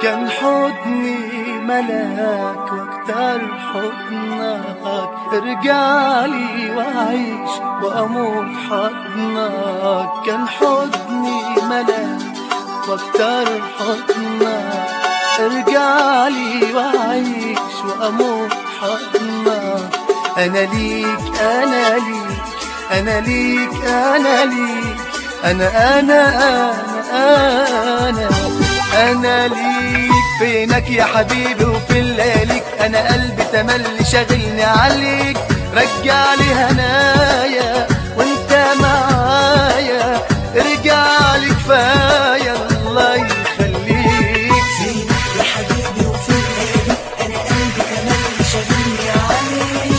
كان حضني ملاك واكتر حضنك ارجعلي واعيش واموت حضنك كان حضني ملاك واكتر حضنك ارجعلي واعيش واموت حضنك انا ليك انا ليك انا ليك انا ليك انا انا انا انا انا ليك فينك يا حبيبي وفي لياليك انا قلبي تملي شاغلني عليك رجع لي هنايا وانت معايا ارجع لي كفايه الله يخليك فينك يا حبيبي وفي الليل انا قلبي كمان شاغلني عليك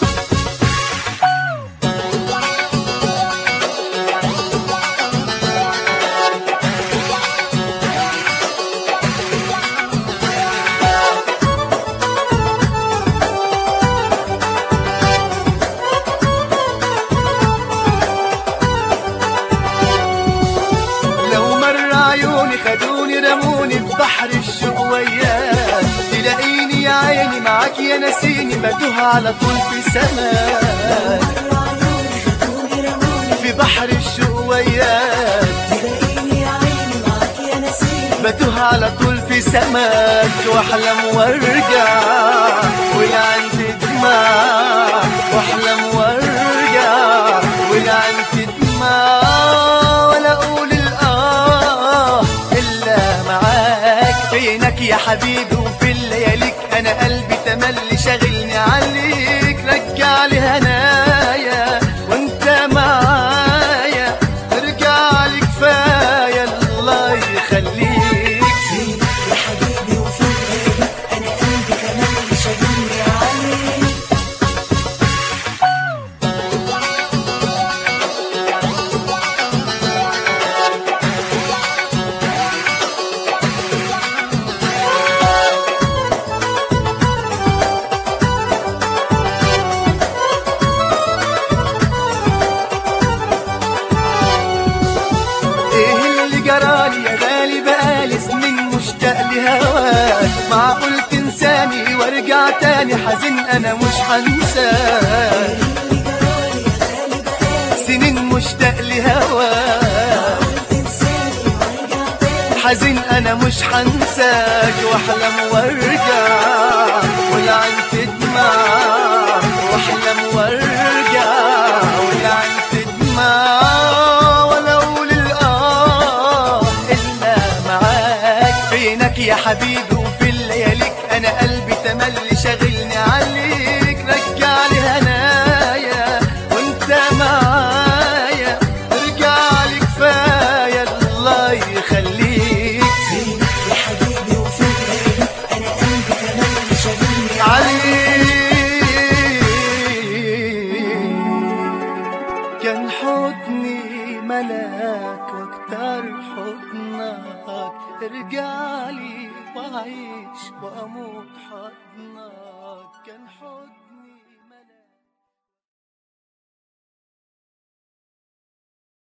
لو مر عيوني خدوني رموني ببحر الشوق وياك تلاقيني يا عيني معاك يا نسيني بتوه على طول في سماك عيوني خدوني رموني في بحر الشوق وياك تلاقيني يا عيني معاك يا نسيم بتوه على طول في سماك واحلم وارجع والعند دماغ واحلم وارجع والعند دماغ ولا اقول الاه الا معاك فينك يا حبيبي وفي اللياليك انا قلبي تملي شاغلني عليك رجع لي هنايا وانت معايا ارجع لي كفايه الله يخليك فينك يا حبيبي وفي الليل انا قلبي كمان شاغلني عليك ايه اللي جرالي يا غالي بقالي سنين مشتاق لهواك معقول تنساني وارجع تاني حزين انا مش هنساك اللي جرالي يا غالي بقالي سنين مشتاق لهواك تنساني وارجع تاني حزين انا مش هنساك واحلم وارجع والعين تدمع واحلم وارجع والعين تدمع ولا اقول الاه الا معاك فينك يا حبيبي وفي اللياليك انا قلبي تملي شاغلني عليك رجع لي هنايا وانت معايا ارجع لي كفايه الله يخليك فينك يا حبيبي وفي الليل انا قلبي كمان شاغلني عليك كان حضني ملاك واكتر حضنك ارجع لي واعيش واموت حضنك كان حضني